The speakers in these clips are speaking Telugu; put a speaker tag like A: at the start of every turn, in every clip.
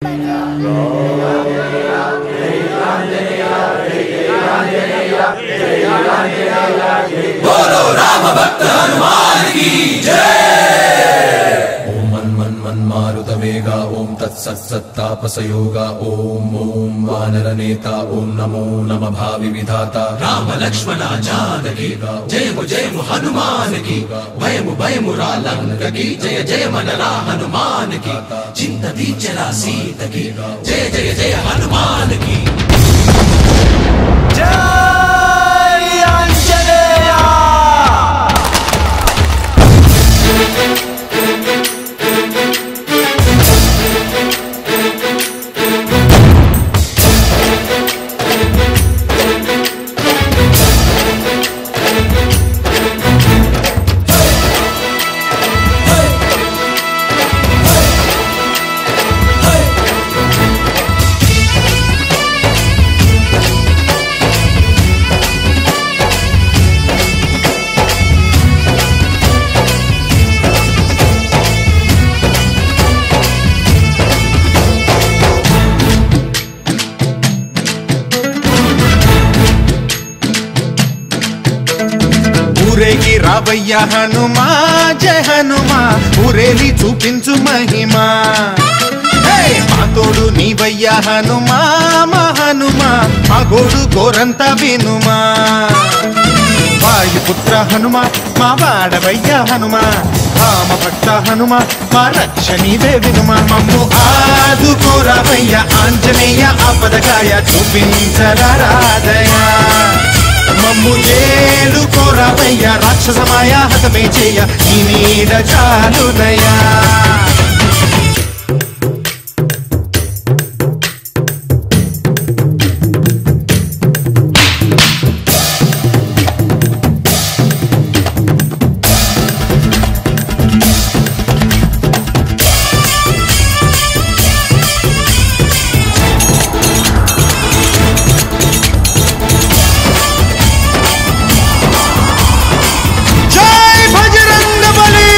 A: ఓం మన్ మన్ మన్ మారుత వేగ ఓం తత్సత్ సత్తాపసయోగ ఓం ఓం వానర నేత ఓం నమో నమ భావి విధాత రామ లక్ష్మణ జానకి జయము జయము హనుమానికి భయము భయము రా లంకకి జయ జయ మనరా హనుమానికి చింత తీర్చరా సీతకి జయ జయ జయ హనుమానికి
B: ఊరేగి రావయ్య హనుమా జయ హనుమా ఊరేలి చూపించు మహిమా హే! మా తోడు నీవయ్య హనుమా మా హనుమా మా గోడు గోరంత వినుమా వాయుపుత్ర హనుమ మా వాడవయ్య హనుమ రామ భక్త హనుమ మా రక్ష నీవే వినుమ మమ్ము ఆదుకోరావయ్య ఆంజనేయ ఆపదగాయ చూపించరాదయా మమ్ము ఏలు కోరావయ్య రాక్షసమాయ హతమే చేయ ఈ నీడ చాలునయా జై భజరంగ బలి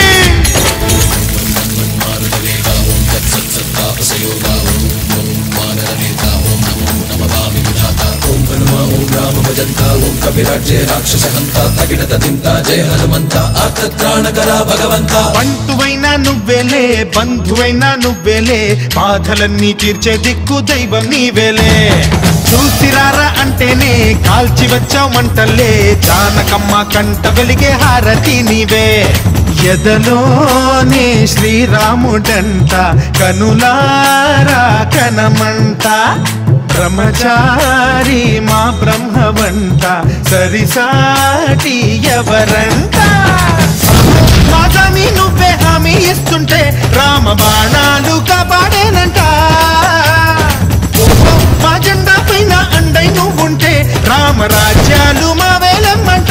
A: మారుత వేగ ఓం తత్సత్ సత్తాపసయోగ ఓం ఓం వానర నేత ఓం నమో నమ భావి విధాత ఓం హనుమ ఓం రామ భజంత ఓం కవిరాజ్య రాక్షస హంత తగిన తదింత జయ హనుమంత ఆర్తత్రాణకర భగవంత
B: బంటువైనా నువ్వేలే బంధువైనా నువ్వేలే బాధలన్నీ తీర్చే దిక్కు దైవం నీవేలే చూసిరారా అంటేనే కాల్చి వచ్చావు మంటల్లే జానకమ్మ కంట వెలిగే హారతి నీవే ఎదలోనే శ్రీరాముడంట కనులారా కనమంట బ్రహ్మచారి మా బ్రహ్మవంట సరిసాటి ఎవరంట మాజామి నువ్వే హామీ ఇస్తుంటే రామ బాణాలు కాపాడేనంట ఓహో, మా జెండా పైన అండై నువ్వుంటే రామరాజ్యాలు మా వేలమ్మంట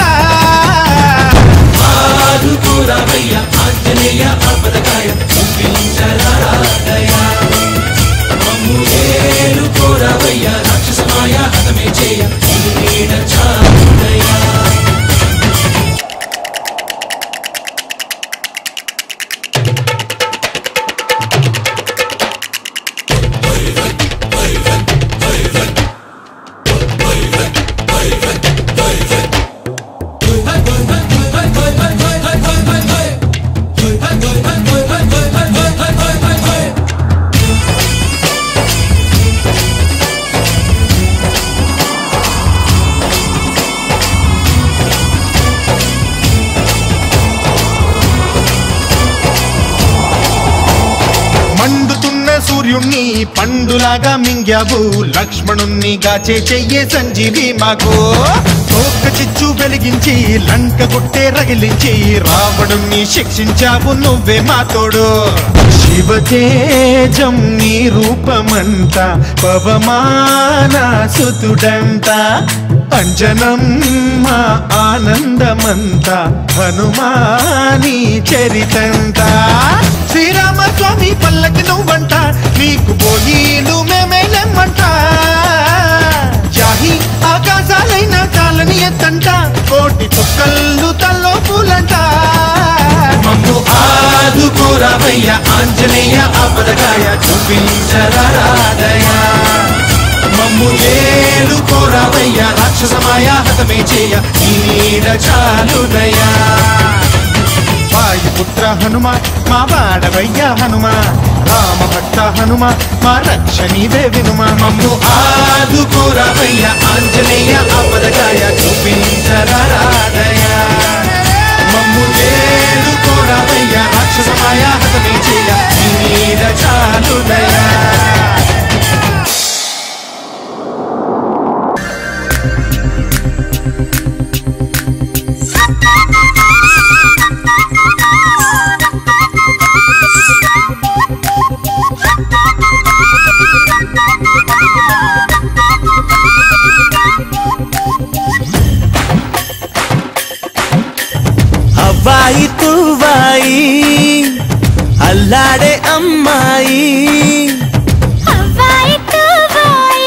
A: ఆదుకోరావయ్య ఆంజనేయ ఆపదకాయ చూపించరాదయ మమ్ము ఏలు కోరావయ్య రాక్షసమాయ హతమే చేయ ఈ నీడ చాలుదయా
B: మండుతున్న సూర్యుణ్ణి పండులాగా మింగావు లక్ష్మణుణ్ణి గాచే చెయ్యే సంజీవి మాకు తోక చిచ్చు వెలిగించి లంక కొట్టే రగిలించి రావణుణ్ణి శిక్షించావు నువ్వే మా తోడు శివతేజం నీ రూపమంట పవమాన సుతుడంట అంజనం మా ఆనందమంత హనుమాని చరితంట శ్రీరామ స్వామి పల్లకి నువ్వంట నీకు పోయిలు మేమేలెమ్మంట జాహి ఆకాశాలైన చాలని ఎత్తంట కోటి చుక్కళ్ళు తల్లో పూలంట మమ్ము ఆదుకోరావయ్య కోరావయ్య ఆంజనేయ ఆపదగాయ చూపించరాదయా మమ్ము ఏలు కోరావయ్య రాక్షసమాయ హతమే చేయ నీడ చాలుదయా వాయుపుత్ర హనుమ మా వాడవయ్య హనుమ రామ భక్త హనుమ మా రక్షణీవే వినుమ మమ్ము ఆదుకోరావయ్య ఆంజనేయ ఆపదగాయ చూపించరాదయా మమ్ము ఏలుకోరావయ్య రాక్షసమాయ హతమే చేయ నీడ చాలుదయా
C: అవ్వాయి తువ్వాయి అల్లాడే అమ్మాయి
D: అవ్వాయి తువ్వాయి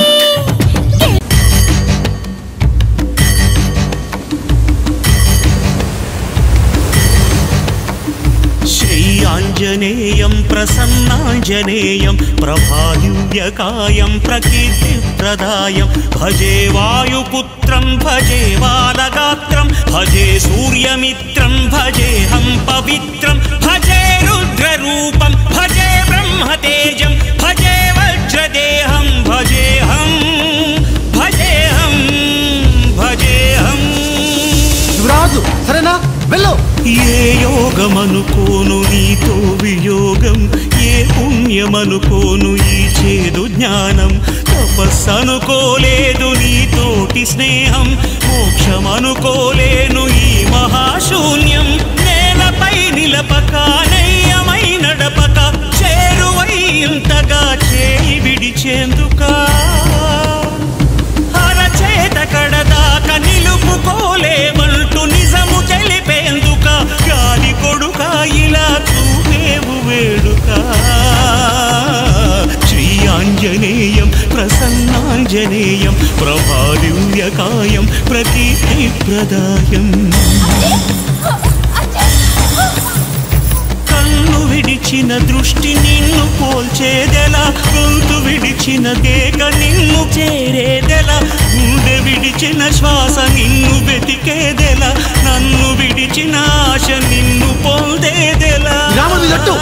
E: శ్రీ ఆంజనేయం ప్రసన్నాంజనేయం ప్రభాదివ్యకాయం ప్రకీర్తిప్రదాయం భజే వాయుపుత్రం భజే బాలగాత్రం భజే సూర్యమిత్రం భజేహం పవిత్రం భజే రుద్రరూపం భజే బ్రహ్మతేజం భజే వజ్రదేహం భజేహం భజేహం భజేహం
B: రాజు సరేనా వెళ్ళు
E: ఏ యోగమనుకోను నీతో వియోగం ఏ పుణ్యమనుకోను ఈ చేదు జ్ఞానం తపస్సనుకోలేదు నీతోటి స్నేహం మోక్షమనుకోలేను ఈ మహాశూన్యం నేలపై నిలపక నయ్యమై నడపక చేరువై ఇంతగా చేయి విడిచేందుకా అరచేత కడదాక నిలుపుకోలేమంటూ నిజము తెలిపేందుక గాలి కొడుక ఇలా చూపేవు వేడుక శ్రీ ఆంజనేయం ప్రసన్నాంజనేయం ప్రభాదివ్యకాయం ప్రకీర్తి ప్రదాయం కన్ను విడిచిన దృష్టి నిన్ను పోల్చేదెలా గొంతు విడిచిన దేక నిన్ను చేరేదెలా గుండె విడిచిన శ్వాస నిన్ను వెతికేదెలా నన్ను విడిచిన ఆశ నిన్ను పొందేదెలా
B: రాముని లట్టు.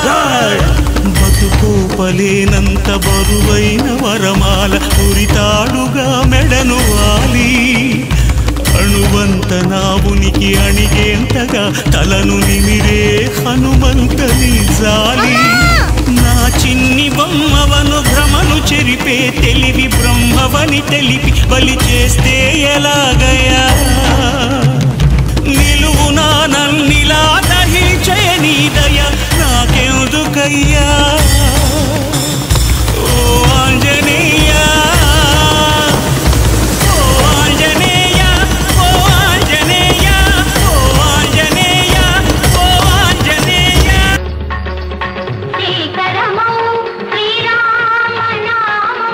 E: బతుకోపలేనంత బరువైన వరమాల ఉరితాడుగా మెడను వాలి అణువంత నా ఉనికి అణిగేంతగా తలను నిమిరే హనుమంత జాలి నా చిన్ని బొమ్మవను భ్రమను చెరిపే తెలివి బ్రహ్మవని తెలిపి బలి చేస్తే ఎలాగయా నిలువునా నన్నిలా దహించే నీ దయ నాకెందుకయ్యా ఓ ఆంజనేయ ఓ ఆంజనేయ ఓ ఆంజనేయ ఓ ఆంజనేయ ఓ ఆంజనేయ
D: శ్రీకరమౌ శ్రీరామనామం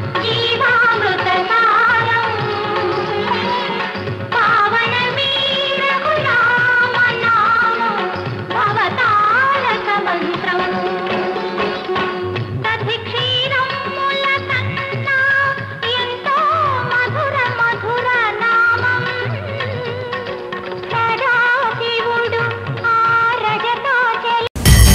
D: జీవామృతసారం పావనమీ రఘురామనామం భవతారక మంత్రం తది క్షీరముల కన్నా ఎంతో మధుర మధుర నామం సదాశివుడు ఆ రజతో చెలి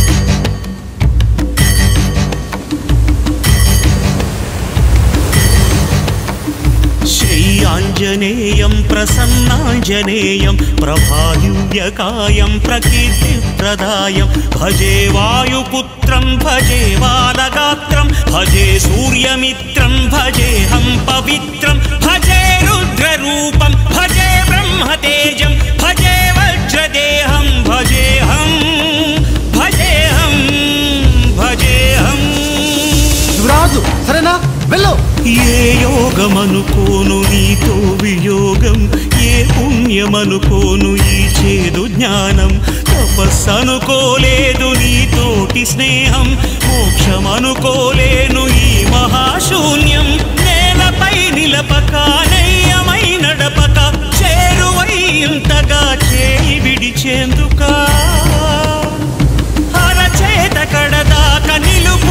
E: శ్రీ ఆంజనేయం ప్రసన్నాంజనేయం ప్రభాదివ్యకాయం ప్రకీర్తిప్రదాయం భజే వాయుపుత్రం భజే బాలగాత్రం భజే సూర్యమిత్రం భజేహం పవిత్రం భజే రుద్రరూపం భజే బ్రహ్మతేజం భజే వజ్రదేహం భజేహం భజేహం భజేహం
B: రాజు సరేనా వెళ్ళు
E: ఏ యోగమనుకోను నీతో వియోగం ఏ పుణ్యమనుకోను ఈ చేదు జ్ఞానం తపస్సనుకోలేదు నీతోటి స్నేహం మోక్షమనుకోలేను ఈ మహాశూన్యం నేలపై నిలపక నయ్యమై నడపక చేరువై ఇంతగా చేయి విడిచేందుకా అరచేత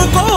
E: అందుకో